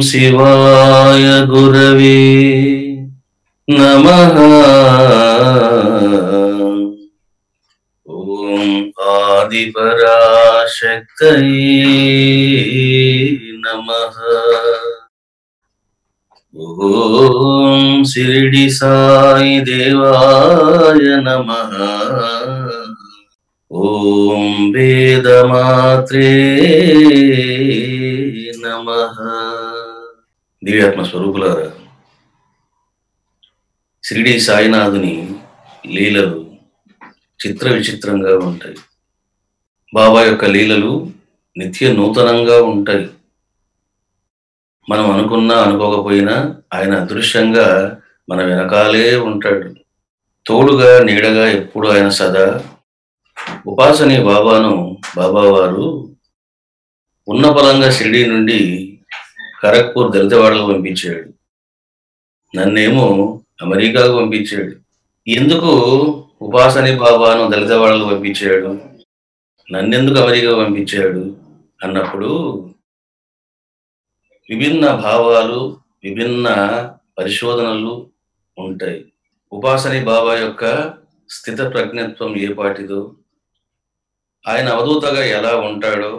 శివాయ గురవే నమః ఓం ఆదిపరాశక్తయే నమః ఓం శిరిడి సాయి దేవాయ నమః ఓం వేదమాత్రే నమః దివ్యాత్మ స్వరూపులారా షిరిడి సాయినాథుని లీలలు చిత్ర విచిత్రంగా ఉంటాయి బాబా యొక్క లీలలు నిత్య నూతనంగా ఉంటాయి మనం అనుకున్నా అనుకోకపోయినా ఆయన అదృశ్యంగా మన వెనకాలే ఉంటాడు తోడుగా నీడగా ఎప్పుడు ఆయన సదా ఉపాసని బాబాను బాబా వారు ఉన్న బలంగా షిరిడి నుండి ఖరగ్పూర్ దళితవాడకు పంపించాడు నన్నేమో అమెరికాకు పంపించాడు ఎందుకు ఉపాసని బాబాను దళితవాడకు పంపించాడు నన్నెందుకు అమెరికా పంపించాడు అన్నప్పుడు విభిన్న భావాలు విభిన్న పరిశోధనలు ఉంటాయి ఉపాసని బాబా యొక్క స్థిత ప్రజ్ఞత్వం ఏ పాటిదో ఆయన అవధూతగా ఎలా ఉంటాడో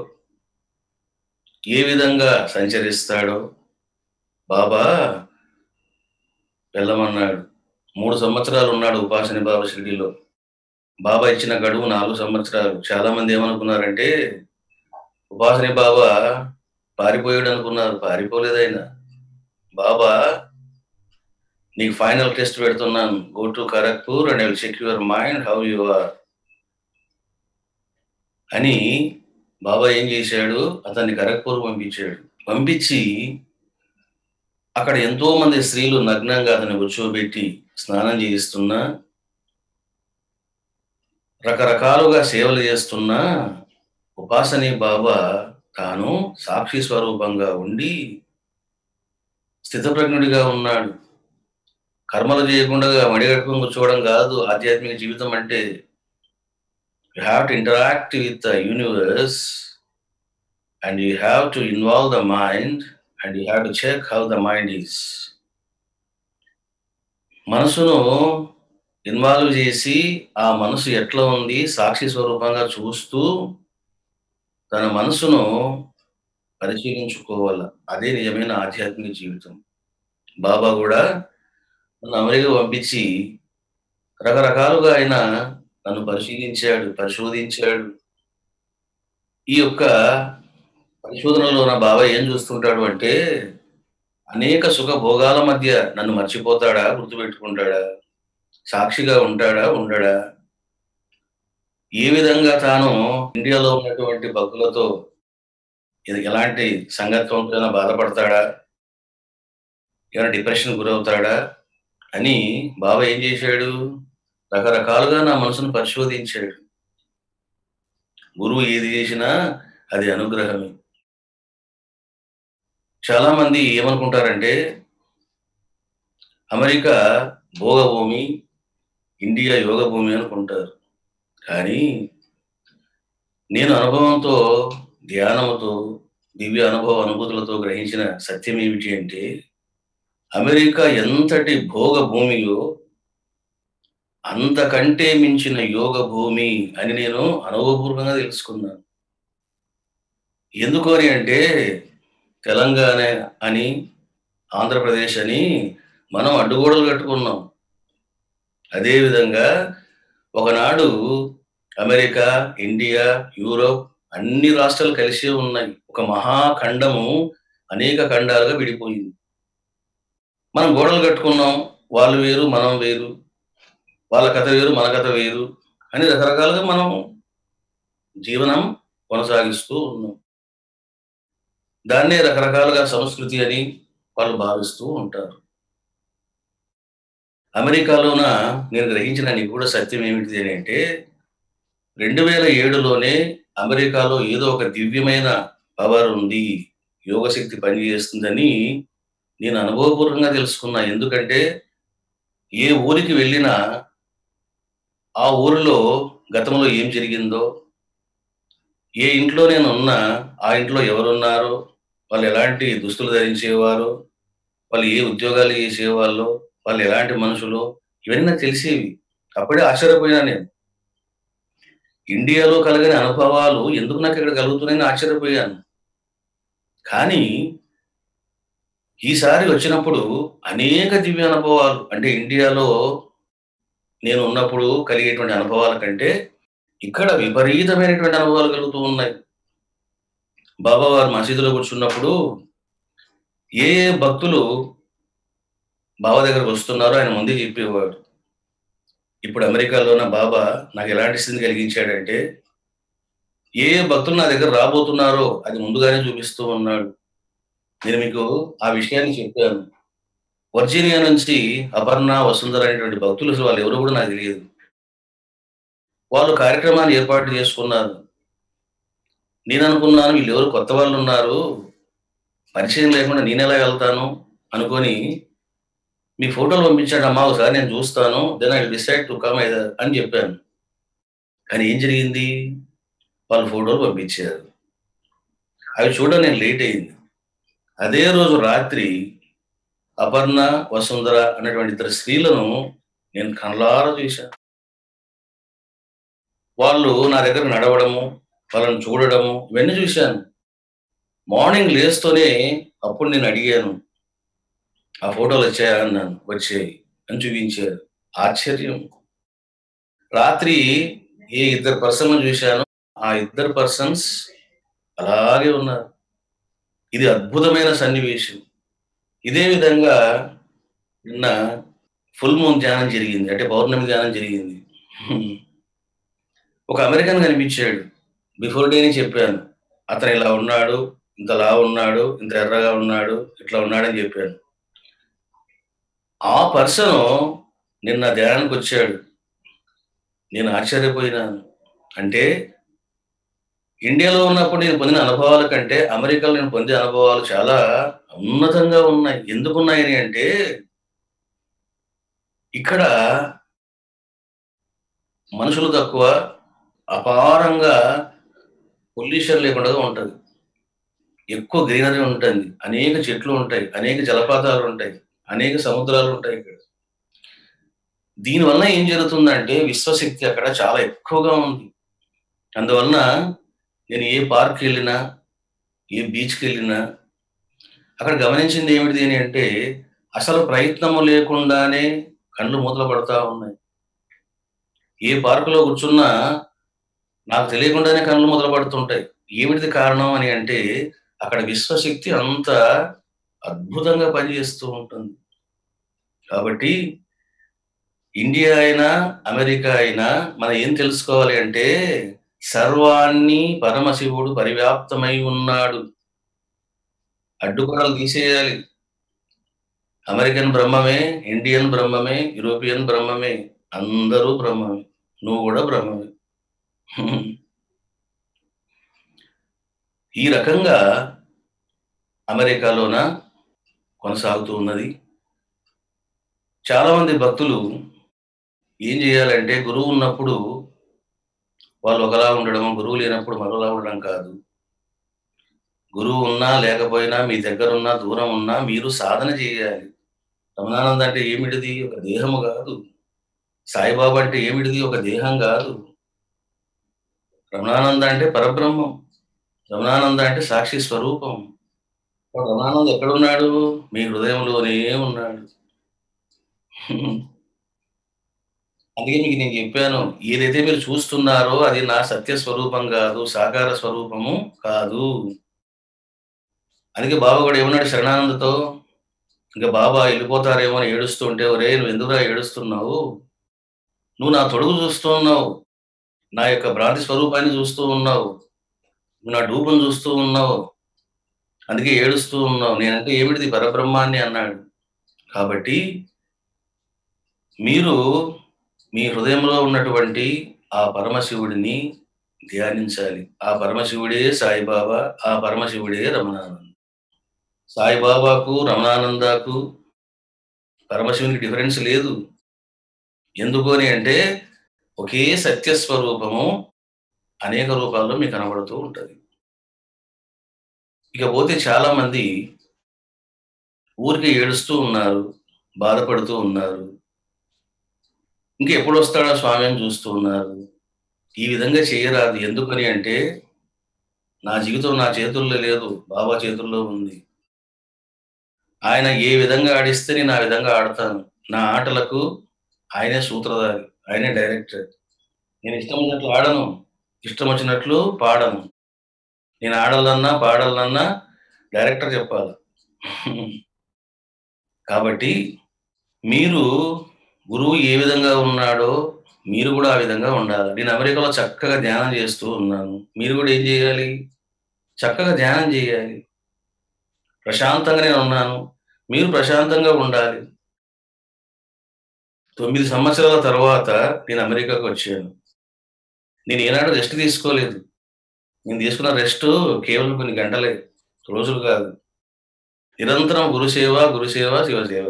ఏ విధంగా సంచరిస్తాడో బాబా వెళ్ళమన్నాడు మూడు సంవత్సరాలు ఉన్నాడు ఉపాసని బాబా షిరిడిలో బాబా ఇచ్చిన గడువు నాలుగు సంవత్సరాలు చాలా మంది ఏమనుకున్నారంటే ఉపాసని బాబా పారిపోయాడు అనుకున్నారు పారిపోలేదు ఆయన బాబా నీకు ఫైనల్ టెస్ట్ పెడుతున్నాను go to Kharagpur and will check your mind how you are అని బాబా ఏం చేశాడు అతన్ని ఖరగ్పూర్ పంపించాడు పంపించి అక్కడ ఎంతో మంది స్త్రీలు నగ్నంగా అతన్ని కూర్చోబెట్టి స్నానం చేయిస్తున్నా రకరకాలుగా సేవలు చేస్తున్నా ఉపాసని బాబా తాను సాక్షి స్వరూపంగా ఉండి స్థితప్రజ్ఞుడిగా ఉన్నాడు కర్మలు చేయకుండా మడిగట్టుకుని కూర్చోవడం కాదు ఆధ్యాత్మిక జీవితం అంటే you have to interact with the universe and you have to involve the mind and you have to check how the mind is మనసును ఇన్వాల్వ్ చేసి ఆ మనసు ఎట్లా ఉంది సాక్షి స్వరూపంగా చూస్తూ తన మనసును పరిశీలించుకోవాలి అదే నిజమైన ఆధ్యాత్మిక జీవితం బాబా కూడా నన్ను అమెరికా పంపించి రకరకాలుగా ఆయన నన్ను పరిశీలించాడు పరిశోధించాడు ఈ యొక్క పరిశోధనలో నా బాబా ఏం చూస్తుంటాడు అంటే అనేక సుఖ భోగాల మధ్య నన్ను మర్చిపోతాడా గుర్తుపెట్టుకుంటాడా సాక్షిగా ఉంటాడా ఉండడా ఏ విధంగా తాను ఇండియాలో ఉన్నటువంటి భక్తులతో ఇది ఎలాంటి సంగత్వంతో బాధపడతాడా ఏమైనా డిప్రెషన్ గురవుతాడా అని బాబా ఏం చేశాడు రకరకాలుగా నా మనసును పరిశోధించాడు గురువు ఏది చేసినా అది అనుగ్రహమే చాలా మంది ఏమనుకుంటారంటే అమెరికా భోగభూమి ఇండియా యోగ భూమి అనుకుంటారు కానీ నేను అనుభవంతో ధ్యానముతో దివ్య అనుభవ అనుభూతులతో గ్రహించిన సత్యం ఏమిటి అంటే అమెరికా ఎంతటి భోగ భూమియో అంతకంటే మించిన యోగ భూమి అని నేను అనుభవపూర్వకంగా తెలుసుకున్నాను ఎందుకు అని అంటే తెలంగాణ అని ఆంధ్రప్రదేశ్ అని మనం అడ్డుగోడలు కట్టుకున్నాం అదేవిధంగా ఒకనాడు అమెరికా ఇండియా యూరోప్ అన్ని రాష్ట్రాలు కలిసి ఉన్నాయి ఒక మహాఖండము అనేక ఖండాలుగా విడిపోయింది మనం గోడలు కట్టుకున్నాం వాళ్ళు వేరు మనం వేరు వాళ్ళ కథ వేరు మన కథ వేరు అని రకరకాలుగా మనం జీవనం కొనసాగిస్తూ ఉన్నాం దాన్నే రకరకాలుగా సంస్కృతి అని వాళ్ళు భావిస్తూ ఉంటారు అమెరికాలోన నేను గ్రహించిన నిగూఢ సత్యం ఏమిటిది అని అంటే రెండు వేల ఏడులోనే అమెరికాలో ఏదో ఒక దివ్యమైన పవర్ ఉంది యోగశక్తి పనిచేస్తుందని నేను అనుభవపూర్వకంగా తెలుసుకున్నా ఎందుకంటే ఏ ఊరికి వెళ్ళినా ఆ ఊరిలో గతంలో ఏం జరిగిందో ఏ ఇంట్లో నేను ఉన్నా ఆ ఇంట్లో ఎవరున్నారో వాళ్ళు ఎలాంటి దుస్తులు ధరించేవారు వాళ్ళు ఏ ఉద్యోగాలు చేసేవాళ్ళు వాళ్ళు ఎలాంటి మనుషులు ఇవన్నీ నాకు తెలిసేవి అప్పుడే ఆశ్చర్యపోయినా నేను ఇండియాలో కలిగిన అనుభవాలు ఎందుకు నాకు ఇక్కడ కలుగుతున్నాయని ఆశ్చర్యపోయాను కానీ ఈసారి వచ్చినప్పుడు అనేక దివ్య అనుభవాలు అంటే ఇండియాలో నేను ఉన్నప్పుడు కలిగేటువంటి అనుభవాల కంటే ఇక్కడ విపరీతమైనటువంటి అనుభవాలు కలుగుతూ ఉన్నాయి బాబా వారు మసీదులో కూర్చున్నప్పుడు ఏ ఏ భక్తులు బాబా దగ్గరకు వస్తున్నారో ఆయన ముందే చెప్పేవాడు ఇప్పుడు అమెరికాలోన బాబా నాకు ఎలాంటి స్థితిని కలిగించాడంటే ఏ ఏ భక్తులు నా దగ్గర రాబోతున్నారో అది ముందుగానే చూపిస్తూ ఉన్నాడు నేను మీకు ఆ విషయాన్ని చెప్పాను వర్జీనియా నుంచి అపర్ణ వసుంధర అనేటువంటి భక్తులు అసలు వాళ్ళు ఎవరు కూడా నాకు తెలియదు వాళ్ళు కార్యక్రమాన్ని ఏర్పాటు చేసుకున్నారు నేను అనుకున్నాను వీళ్ళు ఎవరు కొత్త వాళ్ళు ఉన్నారు పరిచయం లేకుండా నేను ఎలా వెళ్తాను అనుకొని మీ ఫోటోలు పంపించండి అమ్మా ఒకసారి నేను చూస్తాను then I decide to come అని చెప్పాను కానీ ఏం జరిగింది వాళ్ళు ఫోటోలు పంపించారు అవి చూడడం నేను లేట్ అయింది అదే రోజు రాత్రి అపర్ణ వసుంధర అనేటువంటి ఇద్దరు స్త్రీలను నేను కళ్ళారా చూశాను వాళ్ళు నా దగ్గర నడవడము వాళ్ళని చూడడము ఇవన్నీ చూశాను మార్నింగ్ లేస్తూనే అప్పుడు నేను అడిగాను ఆ ఫోటోలు వచ్చాయా అన్నాను వచ్చాయి అని చూపించారు ఆశ్చర్యం రాత్రి ఏ ఇద్దరు పర్సన్లు చూశాను ఆ ఇద్దరు పర్సన్స్ అలాగే ఉన్నారు ఇది అద్భుతమైన సన్నివేశం ఇదే విధంగా నిన్న ఫుల్ మూన్ ధ్యానం జరిగింది అంటే పౌర్ణమి ధ్యానం జరిగింది ఒక అమెరికన్ కనిపించాడు బిఫోర్ డేని చెప్పాను అతను ఇలా ఉన్నాడు ఇంత లా ఉన్నాడు ఇంత ఎర్రగా ఉన్నాడు ఇట్లా ఉన్నాడని చెప్పాను ఆ పర్సన్ నిన్న ధ్యానానికి వచ్చాడు నేను ఆశ్చర్యపోయినాను అంటే ఇండియాలో ఉన్నప్పుడు నేను పొందిన అనుభవాల కంటే అమెరికాలో నేను పొందే అనుభవాలు చాలా ఉన్నతంగా ఉన్నాయి ఎందుకున్నాయని అంటే ఇక్కడ మనుషులు తక్కువ అపారంగా పొల్యూషన్ లేకుండా ఉంటుంది ఎక్కువ గ్రీనరీ ఉంటుంది అనేక చెట్లు ఉంటాయి అనేక జలపాతాలు ఉంటాయి అనేక సముద్రాలు ఉంటాయి ఇక్కడ దీనివల్ల ఏం జరుగుతుందంటే విశ్వశక్తి అక్కడ చాలా ఎక్కువగా ఉంది అందువలన నేను ఏ పార్క్ వెళ్ళినా ఏ బీచ్కి వెళ్ళినా అక్కడ గమనించింది ఏమిటి అని అంటే అసలు ప్రయత్నము లేకుండానే కళ్ళు మూతలు పడతా ఉన్నాయి ఏ పార్కులో కూర్చున్నా నాకు తెలియకుండానే కళ్ళు మొదలు పడుతుంటాయి ఏమిటిది కారణం అని అంటే అక్కడ విశ్వశక్తి అంత అద్భుతంగా పనిచేస్తూ ఉంటుంది కాబట్టి ఇండియా అయినా అమెరికా అయినా మనం ఏం తెలుసుకోవాలి అంటే సర్వాన్ని పరమశివుడు పరివ్యాప్తమై ఉన్నాడు అడ్డుకొరలు తీసేయాలి అమెరికన్ బ్రహ్మమే ఇండియన్ బ్రహ్మమే యూరోపియన్ బ్రహ్మమే అందరూ బ్రహ్మమే నువ్వు కూడా బ్రహ్మమే ఈ రకంగా అమెరికాలోన కొనసాగుతూ ఉన్నది చాలామంది భక్తులు ఏం చేయాలంటే గురువు ఉన్నప్పుడు వాళ్ళు ఒకలా ఉండడం గురువు లేనప్పుడు మరోలా ఉండడం కాదు గురువు ఉన్నా లేకపోయినా మీ దగ్గర ఉన్నా దూరం ఉన్నా మీరు సాధన చేయాలి రమణానంద అంటే ఏమిటిది ఒక దేహము కాదు సాయిబాబా అంటే ఏమిటిది ఒక దేహం కాదు రమణానంద అంటే పరబ్రహ్మం రమణానంద అంటే సాక్షి స్వరూపం రమణానంద ఎక్కడున్నాడు మీ హృదయంలోనే ఉన్నాడు అందుకే మీకు నేను చెప్పాను ఏదైతే మీరు చూస్తున్నారో అది నా సత్య స్వరూపం కాదు సాకార స్వరూపము కాదు అందుకే బాబా కూడా ఏమన్నాడు శరణానందతో ఇంకా బాబా వెళ్ళిపోతారేమో అని ఏడుస్తుంటే ఒరే నువ్వు ఎందుకురా ఏడుస్తున్నావు నువ్వు నా తొడుగు చూస్తూ ఉన్నావు నా యొక్క భ్రాంతి స్వరూపాన్ని చూస్తూ ఉన్నావు నువ్వు నా డూపును చూస్తూ ఉన్నావు అందుకే ఏడుస్తూ ఉన్నావు నేనంటే ఏమిటిది పరబ్రహ్మాన్ని అన్నాడు కాబట్టి మీరు మీ హృదయంలో ఉన్నటువంటి ఆ పరమశివుడిని ధ్యానించాలి ఆ పరమశివుడే సాయిబాబా ఆ పరమశివుడే రమణానంద సాయిబాబాకు రమణానందకు పరమశివునికి డిఫరెన్స్ లేదు ఎందుకు అని అంటే ఒకే సత్యస్వరూపము అనేక రూపాల్లో మీకు కనబడుతూ ఉంటుంది ఇకపోతే చాలామంది ఊరికే ఏడుస్తూ ఉన్నారు. బాధపడుతూ ఉన్నారు. ఇంక ఎప్పుడొస్తాడా స్వామి అని చూస్తూ ఉన్నారు. ఈ విధంగా చేయరాదు. ఎందుకని అంటే, నా జీవితం నా చేతుల్లో లేదు. బాబా చేతుల్లో ఉంది. ఆయన ఏ విధంగా ఆడిస్తే నేను ఆ విధంగా ఆడతాను. నా ఆటలకు ఆయనే సూత్రధారి. ఆయనే డైరెక్టర్. నేను ఇష్టం వచ్చినట్లు ఆడను. ఇష్టం వచ్చినట్లు పాడను. నేను ఆడాలన్నా, పాడాలన్నా డైరెక్టర్ చెప్పాల. కాబట్టి మీరు గురువు ఏ విధంగా ఉన్నాడో మీరు కూడా ఆ విధంగా ఉండాలి. నేను అమెరికాలో చక్కగా ధ్యానం చేస్తూ ఉన్నాను. మీరు కూడా ఏం చేయాలి? చక్కగా ధ్యానం చేయాలి. ప్రశాంతంగా నేను ఉన్నాను. మీరు ప్రశాంతంగా ఉండాలి. 9 సంవత్సరాల తర్వాత నేను అమెరికాకు వచ్చాను. నేను ఏనాడు రెస్ట్ తీసుకోలేదు. నేను తీసుకున్న రెస్ట్ కేవలం కొన్ని గంటలే. రోజులు కాదు. నిరంతరం గురుసేవ, గురుసేవ, శివసేవ.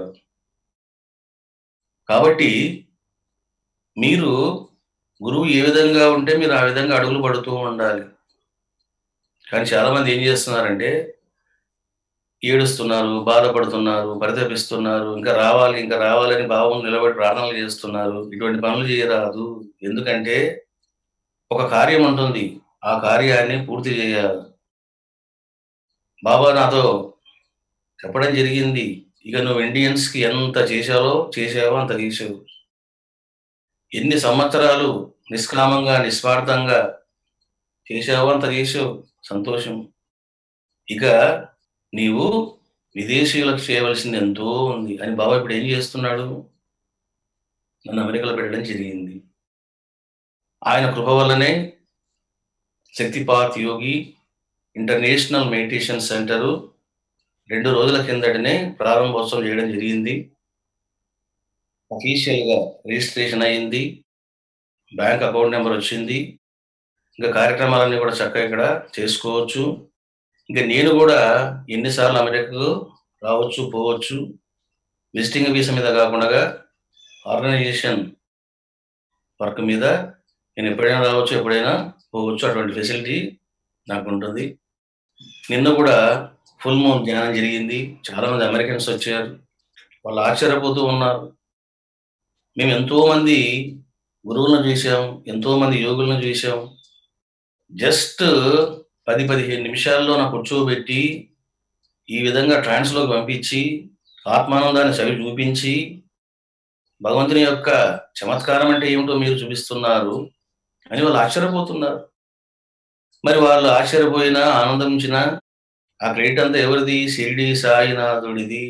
కాబట్టి మీరు గురువు ఏ విధంగా ఉంటే మీరు ఆ విధంగా అడుగులు పడుతూ ఉండాలి. కానీ చాలామంది ఏం చేస్తున్నారంటే ఏడుస్తున్నారు, బాధపడుతున్నారు, పరితపిస్తున్నారు. ఇంకా రావాలి, ఇంకా రావాలని భావం నిలబడి ప్రార్థనలు చేస్తున్నారు. ఇటువంటి పనులు చేయరాదు. ఎందుకంటే ఒక కార్యం ఉంటుంది. ఆ కార్యాన్ని పూర్తి చేయాలి. బాబా నాతో చెప్పడం జరిగింది. ఇక నువ్వు ఇండియన్స్‌కి ఎంత చేశావో చేశావో అంత చేశావు. ఎన్ని సంవత్సరాలు నిష్కామంగా, నిస్వార్థంగా చేశావో అంత చేశావు. సంతోషం. ఇక నీవు విదేశీయులకు చేయవలసింది ఎంతో ఉంది అని బాబా ఇప్పుడు ఏం చేస్తున్నాడు? నన్ను అమెరికాలో పెట్టడం జరిగింది. ఆయన కృప వల్లనే Shaktipat Yogi international meditation centre 2 రోజుల కిందటనే ప్రారంభోత్సవం చేయడం జరిగింది. అఫీషియల్‌గా రిజిస్ట్రేషన్ అయింది. బ్యాంక్ అకౌంట్ నంబర్ వచ్చింది. ఇంకా కార్యక్రమాలన్నీ కూడా చక్కగా ఇక్కడ చేసుకోవచ్చు. ఇంక నేను కూడా ఎన్ని సార్లు అమెరికాకు రావచ్చు, పోవచ్చు. విజిటింగ్ వీసా మీద కాకుండగా ఆర్గనైజేషన్ వర్క్ మీద నేను ఎప్పుడైనా రావచ్చు, ఎప్పుడైనా పోవచ్చు. అటువంటి ఫెసిలిటీ నాకుంటుంది. నిన్న కూడా ఫుల్ మూన్ ధ్యానం జరిగింది. చాలామంది అమెరికన్స్ వచ్చారు. వాళ్ళు ఆశ్చర్యపోతూ ఉన్నారు. మేము ఎంతోమంది గురువులను చూసాం. ఎంతోమంది యోగులను చూసాం. జస్ట్ 10, 15 నిమిషాల్లో నాకు కూర్చోబెట్టి ఈ విధంగా ట్రాన్స్‌లోకి పంపించి ఆత్మానందాన్ని చవి చూపించి భగవంతుని యొక్క చమత్కారం అంటే ఏమిటో మీరు చూపిస్తున్నారు అని వాళ్ళు ఆశ్చర్యపోతున్నారు. మరి వాళ్ళు ఆశ్చర్యపోయినా, ఆనందించినా ఆ క్రెడిట్ అంతా ఎవరిది? షిరిడీ సాయినాథుడిది.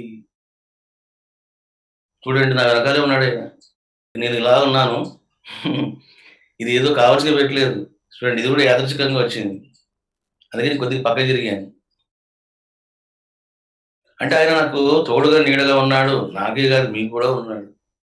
చూడండి నా వెనకాలే ఉన్నాడాయన. నేను ఇలా ఉన్నాను. ఇది ఏదో కావాల్సిగా పెట్టలేదు. చూడండి ఇది కూడా యాదృచ్ఛికంగా వచ్చింది. అందుకని కొద్దిగా పక్కకి జరిగాను. అంటే ఆయన నాకు తోడుగా, నీడగా ఉన్నాడు. నాకే కాదు మీకు కూడా ఉన్నాడు.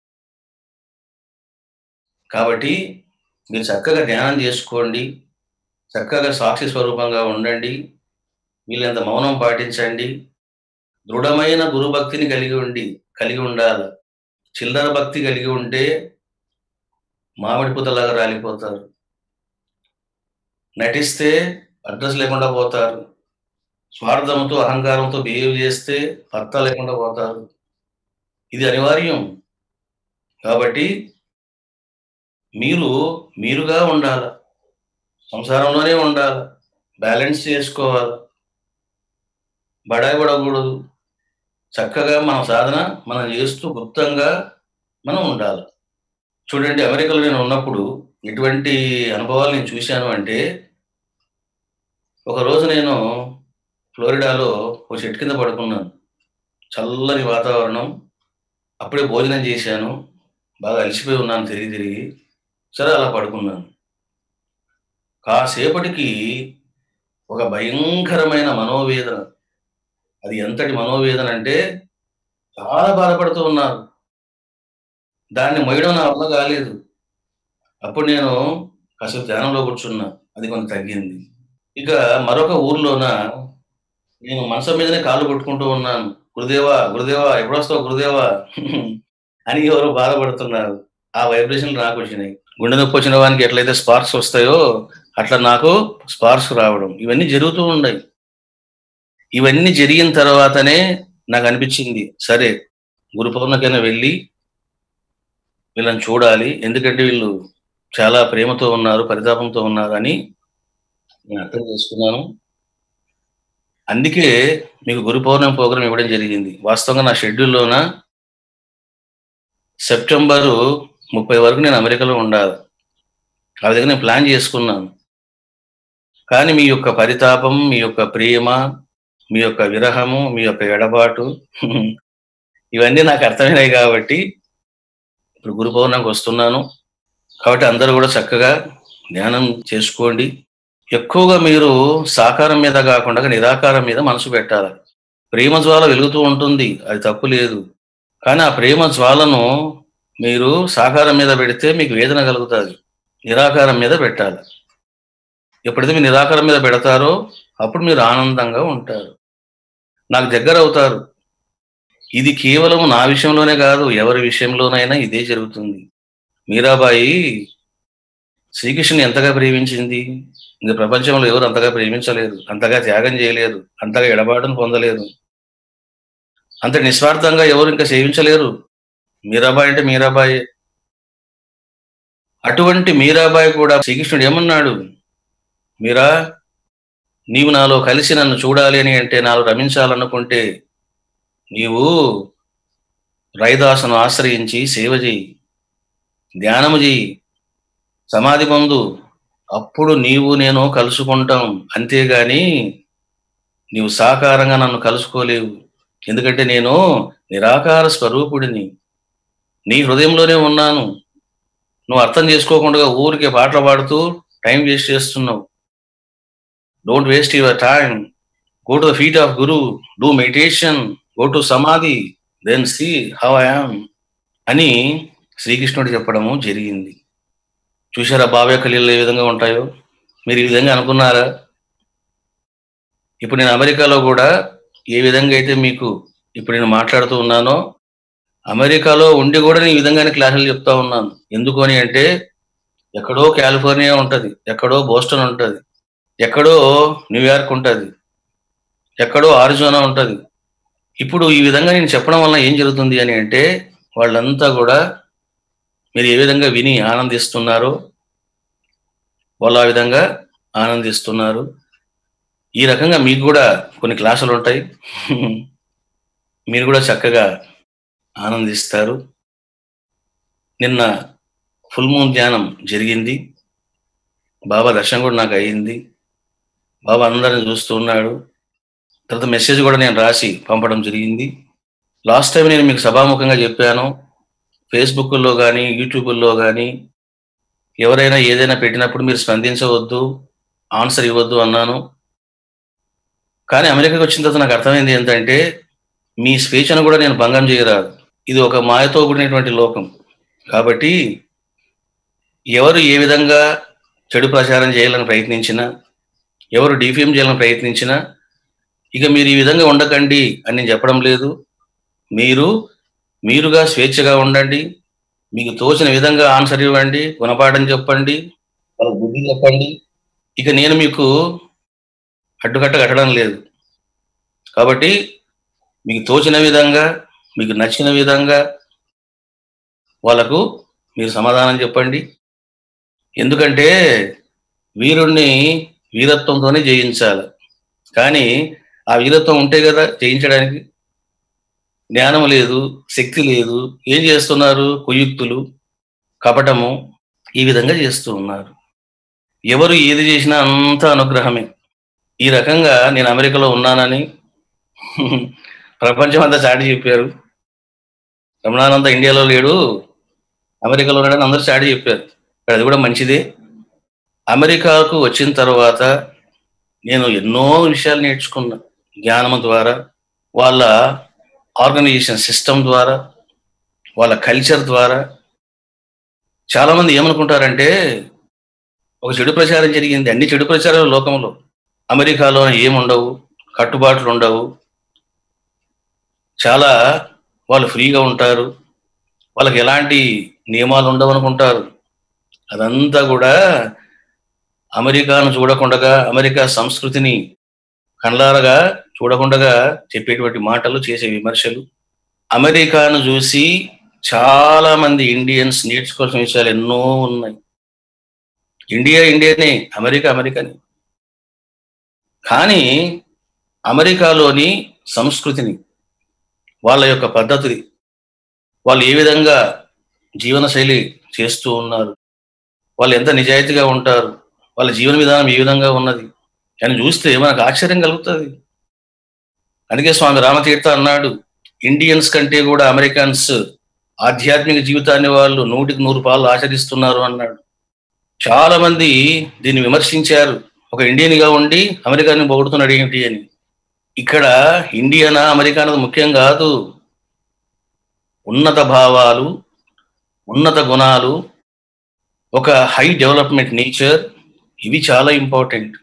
కాబట్టి మీరు చక్కగా ధ్యానం చేసుకోండి. చక్కగా సాక్షి స్వరూపంగా ఉండండి. వీలైనంత మౌనం పాటించండి. దృఢమైన గురుభక్తిని కలిగి ఉండి కలిగి ఉండాల. చిల్లర భక్తి కలిగి ఉంటే మామిడి పూతలాగా రాలిపోతారు. నటిస్తే అడ్రస్ లేకుండా పోతారు. స్వార్థంతో, అహంకారంతో బిహేవ్ చేస్తే పత్తా లేకుండా పోతారు. ఇది అనివార్యం. కాబట్టి మీరు మీరుగా ఉండాల. సంసారంలోనే ఉండాల. బ్యాలెన్స్ చేసుకోవాల. బడాయి పడకూడదు. చక్కగా మన సాధన మనం చేస్తూ గుప్తంగా మనం ఉండాలి. చూడండి అమెరికాలో నేను ఉన్నప్పుడు ఎటువంటి అనుభవాలు నేను చూశాను అంటే ఒకరోజు నేను ఫ్లోరిడాలో ఒక చెట్టు కింద పడుకున్నాను. చల్లని వాతావరణం. అప్పుడే భోజనం చేశాను. బాగా అలసిపోయి ఉన్నాను తిరిగి తిరిగి. సరే అలా పడుకున్నాను. కాసేపటికి ఒక భయంకరమైన మనోవేదన. అది ఎంతటి మనోవేదన అంటే చాలా బాధపడుతూ ఉన్నారు. దాన్ని మోయడం నా వల్ల కాలేదు. అప్పుడు నేను కాసేపు ధ్యానంలో కూర్చున్నా. అది కొంత తగ్గింది. ఇక మరొక ఊర్లోన నేను మంచం మీదనే కాళ్ళు కొట్టుకుంటూ ఉన్నాను. గురుదేవా! గురుదేవా! ఎప్పుడొస్తావు గురుదేవా! అని ఎవరో బాధపడుతున్నారు. ఆ వైబ్రేషన్‌లు నాకొచ్చినాయి. గుండె నొప్పి వచ్చిన వానికి ఎట్లయితే స్పార్క్స్ వస్తాయో అట్లా నాకు స్పార్క్స్ రావడం. ఇవన్నీ జరుగుతూ ఉన్నాయి. ఇవన్నీ జరిగిన తర్వాతనే నాకు అనిపించింది సరే గురు పౌర్ణకైనా వెళ్ళి వీళ్ళని చూడాలి ఎందుకంటే వీళ్ళు చాలా ప్రేమతో ఉన్నారు పరితాపంతో ఉన్నారు అని నేను అర్థం చేసుకున్నాను అందుకే మీకు గురు పౌర్ణమి ప్రోగ్రాం ఇవ్వడం జరిగింది వాస్తవంగా నా షెడ్యూల్లోన సెప్టెంబరు ముప్పై వరకు నేను అమెరికాలో ఉండాలి ఆ విధంగా నేను ప్లాన్ చేసుకున్నాను కానీ మీ యొక్క పరితాపం మీ యొక్క ప్రేమ మీ యొక్క విరహము మీ యొక్క ఎడబాటు ఇవన్నీ నాకు అర్థమైనాయి కాబట్టి ఇప్పుడు గురు పౌర్ణమికి వస్తున్నాను కాబట్టి అందరూ కూడా చక్కగా ధ్యానం చేసుకోండి ఎక్కువగా మీరు సాకారం మీద కాకుండా నిరాకారం మీద మనసు పెట్టాలి ప్రేమ జ్వాల వెలుగుతూ ఉంటుంది అది తప్పు లేదు కానీ ఆ ప్రేమ జ్వాలను మీరు సాకారం మీద పెడితే మీకు వేదన కలుగుతుంది నిరాకారం మీద పెట్టాలి ఎప్పుడైతే మీరు నిరాకారం మీద పెడతారో అప్పుడు మీరు ఆనందంగా ఉంటారు నాకు దగ్గర అవుతారు ఇది కేవలం నా విషయంలోనే కాదు ఎవరి విషయంలోనైనా ఇదే జరుగుతుంది మీరాబాయి శ్రీకృష్ణుని ఎంతగా ప్రేమించింది ఇంకా ప్రపంచంలో ఎవరు అంతగా ప్రేమించలేరు అంతగా త్యాగం చేయలేరు అంతగా ఎడబాటును పొందలేరు అంత నిస్వార్థంగా ఎవరు ఇంకా సేవించలేరు మీరాబాయి అంటే మీరాబాయి అటువంటి మీరాబాయి కూడా శ్రీకృష్ణుడు ఏమన్నాడు మీరా నీవు నాలో కలిసి నన్ను చూడాలి అని అంటే నాలో రమించాలనుకుంటే నీవు రైదాసును ఆశ్రయించి సేవ చేయి ధ్యానము చేయి సమాధి పొందు అప్పుడు నీవు నేను కలుసుకుంటాం అంతేగాని నీవు సాకారంగా నన్ను కలుసుకోలేవు ఎందుకంటే నేను నిరాకార స్వరూపుడిని నీ హృదయంలోనే ఉన్నాను నువ్వు అర్థం చేసుకోకుండా ఊరికే పాటలు పాడుతూ టైం వేస్ట్ చేస్తున్నావు don't waste your time go to the feet of guru do meditation go to samadhi then see how I am అని శ్రీకృష్ణుడు చెప్పడము జరిగింది చూసారా బావ యొక్క లీలలు ఏ విధంగా ఉంటాయో మీరు ఈ విధంగా అనుకున్నారా ఇప్పుడు నేను అమెరికాలో కూడా ఏ విధంగా అయితే మీకు ఇప్పుడు నేను మాట్లాడుతూ ఉన్నానో అమెరికాలో ఉండి కూడా నేను ఈ విధంగానే క్లాసులు చెప్తా ఉన్నాను ఎందుకు అని అంటే ఎక్కడో కాలిఫోర్నియా ఉంటుంది ఎక్కడో బోస్టన్ ఉంటుంది ఎక్కడో న్యూయార్క్ ఉంటుంది ఎక్కడో ఆరిజోనా ఉంటుంది ఇప్పుడు ఈ విధంగా నేను చెప్పడం వల్ల ఏం జరుగుతుంది అని అంటే వాళ్ళంతా కూడా మీరు ఏ విధంగా విని ఆనందిస్తున్నారో వాళ్ళు ఆ విధంగా ఆనందిస్తున్నారు ఈ రకంగా మీకు కూడా కొన్ని క్లాసులు ఉంటాయి మీరు కూడా చక్కగా ఆనందిస్తారు నిన్న ఫుల్ మూన్ ధ్యానం జరిగింది బాబా దర్శనం కూడా నాకు అయ్యింది బాబా అందరిని చూస్తూ ఉన్నాడు తర్వాత మెసేజ్ కూడా నేను రాసి పంపడం జరిగింది లాస్ట్ టైం నేను మీకు సభాముఖంగా చెప్పాను ఫేస్బుక్లో కానీ యూట్యూబ్లో కానీ ఎవరైనా ఏదైనా పెట్టినప్పుడు మీరు స్పందించవద్దు ఆన్సర్ ఇవ్వద్దు అన్నాను కానీ అమెరికాకి వచ్చిన తర్వాత నాకు అర్థమైంది ఏంటంటే మీ స్వేచ్ఛను కూడా నేను భంగం చేయరాదు ఇది ఒక మాయతో కూడినటువంటి లోకం కాబట్టి ఎవరు ఏ విధంగా చెడు ప్రచారం చేయాలని ప్రయత్నించినా ఎవరు డిఫేమ్ చేయాలని ప్రయత్నించినా ఇక మీరు ఈ విధంగా ఉండకండి అని నేను చెప్పడం లేదు మీరు మీరుగా స్వేచ్ఛగా ఉండండి మీకు తోచిన విధంగా ఆన్సర్ ఇవ్వండి గుణపాఠం చెప్పండి వాళ్ళ బుద్ధి చెప్పండి ఇక నేను మీకు అడ్డుకట్ట కట్టడం లేదు కాబట్టి మీకు తోచిన విధంగా మీకు నచ్చిన విధంగా వాళ్ళకు మీరు సమాధానం చెప్పండి ఎందుకంటే వీరుణ్ణి వీరత్వంతోనే జయించాలి కానీ ఆ వీరత్వం ఉంటే కదా జయించడానికి జ్ఞానం లేదు శక్తి లేదు ఏం చేస్తున్నారు కుయుక్తులు కపటము ఈ విధంగా చేస్తూ ఉన్నారు ఎవరు ఏది చేసినా అంతా అనుగ్రహమే ఈ రకంగా నేను అమెరికాలో ఉన్నానని ప్రపంచం అంతా చాటి చెప్పారు రమణానంద ఇండియాలో లేడు అమెరికాలో ఉన్నాడని అందరూ చాటి చెప్పారు అది కూడా మంచిదే అమెరికాకు వచ్చిన తర్వాత నేను ఎన్నో విషయాలు నేర్చుకున్నా జ్ఞానం ద్వారా వాళ్ళ ఆర్గనైజేషన్ సిస్టమ్ ద్వారా వాళ్ళ కల్చర్ ద్వారా చాలా మంది ఏమనుకుంటారంటే ఒక చెడు ప్రచారం జరిగింది అన్ని చెడు ప్రచారాలు లోకంలో అమెరికాలో ఏముండవు కట్టుబాట్లు ఉండవు చాలా వాళ్ళు ఫ్రీగా ఉంటారు వాళ్ళకి ఎలాంటి నియమాలు ఉండవు అనుకుంటారు అదంతా కూడా అమెరికాను చూడకుండా అమెరికా సంస్కృతిని కళ్ళారగా చూడకుండా చెప్పేటువంటి మాటలు చేసే విమర్శలు అమెరికాను చూసి చాలా మంది ఇండియన్స్ నేర్చుకోవాల్సిన విషయాలు ఎన్నో ఉన్నాయి ఇండియా ఇండియానే అమెరికా అమెరికానే కానీ అమెరికాలోని సంస్కృతిని వాళ్ళ యొక్క పద్ధతిని వాళ్ళు ఏ విధంగా జీవనశైలి చేస్తూ ఉన్నారు వాళ్ళు ఎంత నిజాయితీగా ఉంటారు వాళ్ళ జీవన విధానం ఏ విధంగా ఉన్నది అని చూస్తే మనకు ఆశ్చర్యం కలుగుతుంది అందుకే స్వామి రామతీర్థ అన్నాడు ఇండియన్స్ కంటే కూడా అమెరికన్స్ ఆధ్యాత్మిక జీవితాన్ని వాళ్ళు నూటికి నూరు పాలు ఆచరిస్తున్నారు అన్నాడు చాలా మంది దీన్ని విమర్శించారు ఒక ఇండియన్గా ఉండి అమెరికాని పొగుడుతున్నాడు ఏమిటి అని ఇక్కడ ఇండియనా అమెరికా అన్నది ముఖ్యం కాదు ఉన్నత భావాలు ఉన్నత గుణాలు ఒక హై డెవలప్మెంట్ నేచర్ ఇవి చాలా ఇంపార్టెంట్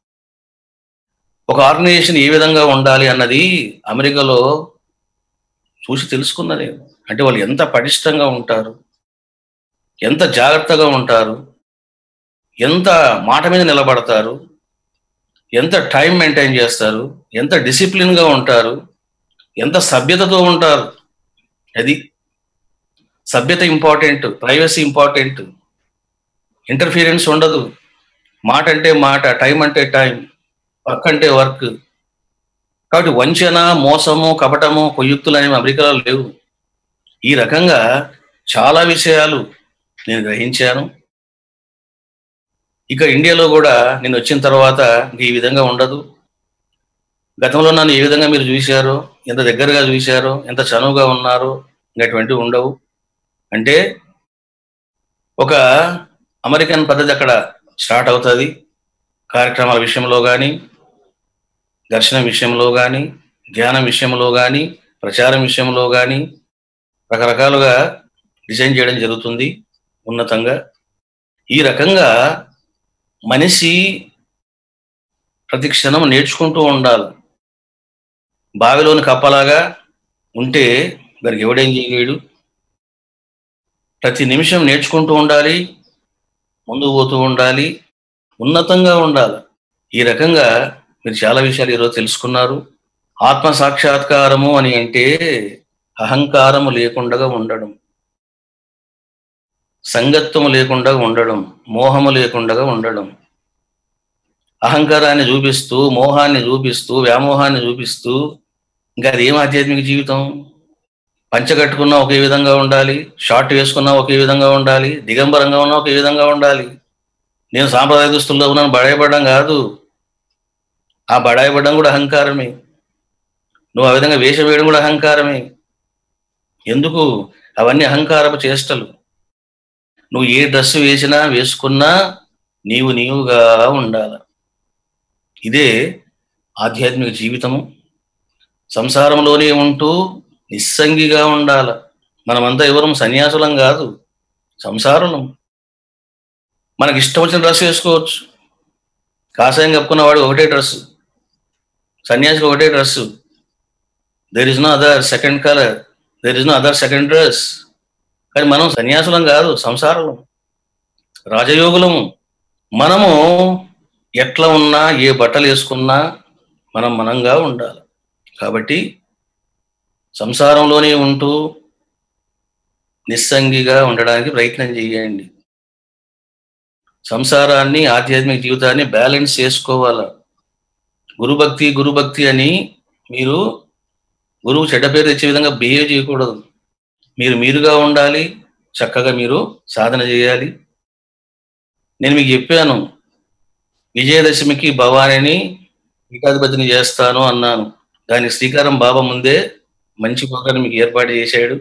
ఒక ఆర్గనైజేషన్ ఏ విధంగా ఉండాలి అన్నది అమెరికాలో చూసి తెలుసుకున్నా నేను అంటే వాళ్ళు ఎంత పటిష్టంగా ఉంటారు ఎంత జాగ్రత్తగా ఉంటారు ఎంత మాట మీద నిలబడతారు ఎంత టైం మెయింటైన్ చేస్తారు ఎంత డిసిప్లిన్గా ఉంటారు ఎంత సభ్యతతో ఉంటారు అది సభ్యత ఇంపార్టెంట్ ప్రైవసీ ఇంపార్టెంట్ ఇంటర్ఫీరెన్స్ ఉండదు మాట అంటే మాట టైం అంటే టైం వర్క్ అంటే వర్క్ కాబట్టి వంచన మోసము కపటము కొయ్యుక్తులు అనేవి అమెరికాలో లేవు ఈ రకంగా చాలా విషయాలు నేను గ్రహించాను ఇక ఇండియాలో కూడా నేను వచ్చిన తర్వాత ఇంక ఈ విధంగా ఉండదు గతంలో నన్ను ఏ విధంగా మీరు చూశారో ఎంత దగ్గరగా చూశారో ఎంత చనువుగా ఉన్నారో ఇంకా అటువంటివి ఉండవు అంటే ఒక అమెరికన్ పద్ధతి అక్కడ స్టార్ట్ అవుతుంది కార్యక్రమాల విషయంలో కానీ దర్శనం విషయంలో కానీ ధ్యానం విషయంలో కానీ ప్రచారం విషయంలో కానీ రకరకాలుగా డిజైన్ చేయడం జరుగుతుంది ఉన్నతంగా ఈ రకంగా మనిషి ప్రతి క్షణం నేర్చుకుంటూ ఉండాలి బావిలోని కప్పలాగా ఉంటే దానికి ఎవడేం చేయలేడు ప్రతి నిమిషం నేర్చుకుంటూ ఉండాలి ముందుకు పోతూ ఉండాలి ఉన్నతంగా ఉండాలి ఈ రకంగా మీరు చాలా విషయాలు ఈరోజు తెలుసుకున్నారు ఆత్మ సాక్షాత్కారము అని అంటే అహంకారము లేకుండా ఉండడం సంగత్వము లేకుండా ఉండడం మోహము లేకుండా ఉండడం అహంకారాన్ని చూపిస్తూ మోహాన్ని చూపిస్తూ వ్యామోహాన్ని చూపిస్తూ ఇంకా అదేం ఆధ్యాత్మిక జీవితం పంచ కట్టుకున్నా ఒకే విధంగా ఉండాలి షార్ట్ వేసుకున్నా ఒకే విధంగా ఉండాలి దిగంబరంగా ఉన్నా ఒకే విధంగా ఉండాలి నేను సాంప్రదాయ దుస్తుల్లో ఉన్నాను బడాయపడడం కాదు ఆ బడాయపడడం కూడా అహంకారమే నువ్వు ఆ విధంగా వేషం వేయడం కూడా అహంకారమే ఎందుకు అవన్నీ అహంకారపు చేష్టలు నువ్వు ఏ డ్రెస్ వేసినా వేసుకున్నా నీవు నీవుగా ఉండాలి ఇదే ఆధ్యాత్మిక జీవితము సంసారంలోనే ఉంటూ నిస్సంగిగా ఉండాల మనమంతా ఎవరం సన్యాసులం కాదు సంసారులం మనకి ఇష్టం వచ్చిన డ్రెస్ వేసుకోవచ్చు కాషాయం కప్పుకున్నవాడు ఒకటే డ్రెస్ సన్యాసికి ఒకటే dress there is no other second colour there is no other second dress కానీ మనం సన్యాసులం కాదు సంసారులం రాజయోగులము మనము ఎట్లా ఉన్నా ఏ బట్టలు వేసుకున్నా మనం మనంగా ఉండాలి కాబట్టి సంసారంలోనే ఉంటూ నిస్సంగిగా ఉండడానికి ప్రయత్నం చేయండి సంసారాన్ని ఆధ్యాత్మిక జీవితాన్ని బ్యాలెన్స్ చేసుకోవాలా గురుభక్తి గురుభక్తి అని మీరు గురువు చెడ్డ పేరు తెచ్చే విధంగా బిహేవ్ చేయకూడదు మీరు మీరుగా ఉండాలి చక్కగా మీరు సాధన చేయాలి నేను మీకు చెప్పాను విజయదశమికి భవానీని పీఠాధిపతిని చేస్తాను అన్నాను దానికి శ్రీకారం బాబా ముందే మంచి ప్రోగ్రాం మీకు ఏర్పాటు చేశాడు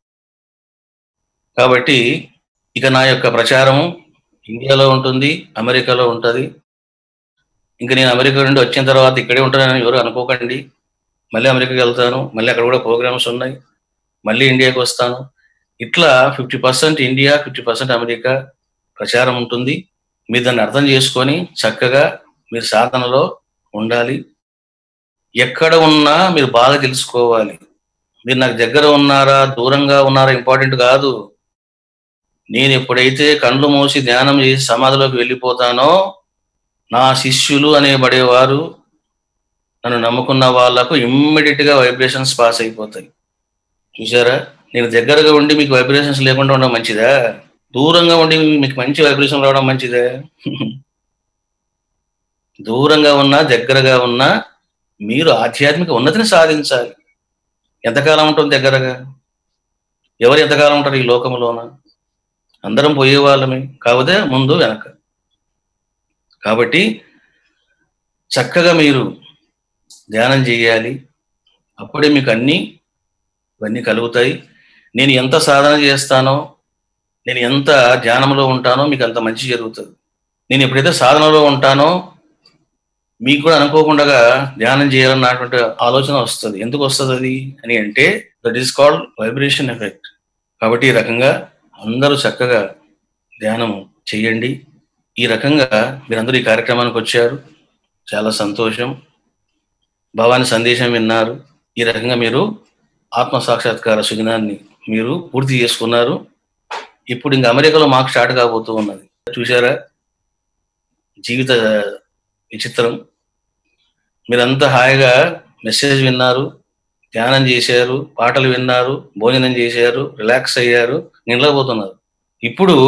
కాబట్టి ఇక నా యొక్క ప్రచారము ఇండియాలో ఉంటుంది అమెరికాలో ఉంటుంది ఇంకా నేను అమెరికా నుండి వచ్చిన తర్వాత ఇక్కడే ఉంటానని ఎవరు అనుకోకండి మళ్ళీ అమెరికాకి వెళ్తాను మళ్ళీ అక్కడ కూడా ప్రోగ్రామ్స్ ఉన్నాయి మళ్ళీ ఇండియాకి వస్తాను ఇట్లా fifty percent India fifty percent America ప్రచారం ఉంటుంది మీరు దాన్ని అర్థం చేసుకొని చక్కగా మీరు సాధనలో ఉండాలి ఎక్కడ ఉన్నా మీరు బాగా తెలుసుకోవాలి మీరు నాకు దగ్గర ఉన్నారా దూరంగా ఉన్నారా ఇంపార్టెంట్ కాదు నేను ఎప్పుడైతే కళ్ళు మూసి ధ్యానం చేసి సమాధిలోకి వెళ్ళిపోతానో నా శిష్యులు అనేబడేవారు నన్ను నమ్ముకున్న వాళ్ళకు ఇమ్మీడియట్ గా వైబ్రేషన్స్ పాస్ అయిపోతాయి చూసారా నేను దగ్గరగా ఉండి మీకు వైబ్రేషన్స్ లేకుండా ఉండడం మంచిదా దూరంగా ఉండి మీకు మంచి వైబ్రేషన్ రావడం మంచిదే దూరంగా ఉన్నా దగ్గరగా ఉన్నా మీరు ఆధ్యాత్మిక ఉన్నతిని సాధించాలి ఎంతకాలం ఉంటుంది దగ్గరగా ఎవరు ఎంతకాలం ఉంటారు ఈ లోకంలోన అందరం పోయే వాళ్ళమే కాకపోతే ముందు వెనక కాబట్టి చక్కగా మీరు ధ్యానం చేయాలి అప్పుడే మీకు అన్నీ ఇవన్నీ కలుగుతాయి నేను ఎంత సాధన చేస్తానో నేను ఎంత ధ్యానంలో ఉంటానో మీకు అంత మంచి జరుగుతుంది నేను ఎప్పుడైతే సాధనలో ఉంటానో మీకు కూడా అనుకోకుండా ధ్యానం చేయాలన్నటువంటి ఆలోచన వస్తుంది ఎందుకు వస్తుంది అది అని అంటే that is called vibration effect కాబట్టి ఈ రకంగా అందరూ చక్కగా ధ్యానము చేయండి ఈ రకంగా మీరందరూ ఈ కార్యక్రమానికి వచ్చారు చాలా సంతోషం భవాని సందేశం విన్నారు ఈ రకంగా మీరు ఆత్మ సాక్షాత్కార సుదినాన్ని మీరు పూర్తి చేసుకున్నారు ఇప్పుడు ఇంకా అమెరికాలో మాకు స్టార్ట్ కాబోతూ ఉన్నది చూసారా జీవిత విచిత్రం మీరంతా హాయిగా మెసేజ్ విన్నారు ధ్యానం చేశారు పాటలు విన్నారు భోజనం చేశారు రిలాక్స్ అయ్యారు నిలబోతున్నారు ఇప్పుడు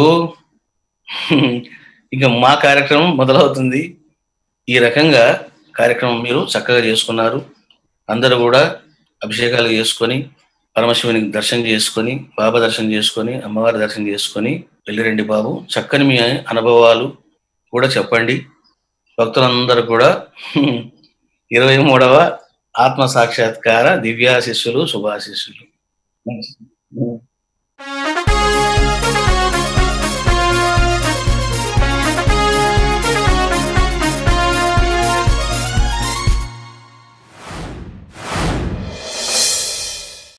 ఇంకా మా కార్యక్రమం మొదలవుతుంది ఈ రకంగా కార్యక్రమం మీరు చక్కగా చేసుకున్నారు అందరూ కూడా అభిషేకాలు చేసుకొని పరమశివుని దర్శనం చేసుకొని బాబా దర్శనం చేసుకొని అమ్మవారి దర్శనం చేసుకొని వెళ్ళిరండి బాబు చక్కని మీ అనుభవాలు కూడా చెప్పండి భక్తులందరూ కూడా ఇరవై మూడవ ఆత్మ సాక్షాత్కార దివ్యాశిస్సులు శుభాశిస్సులు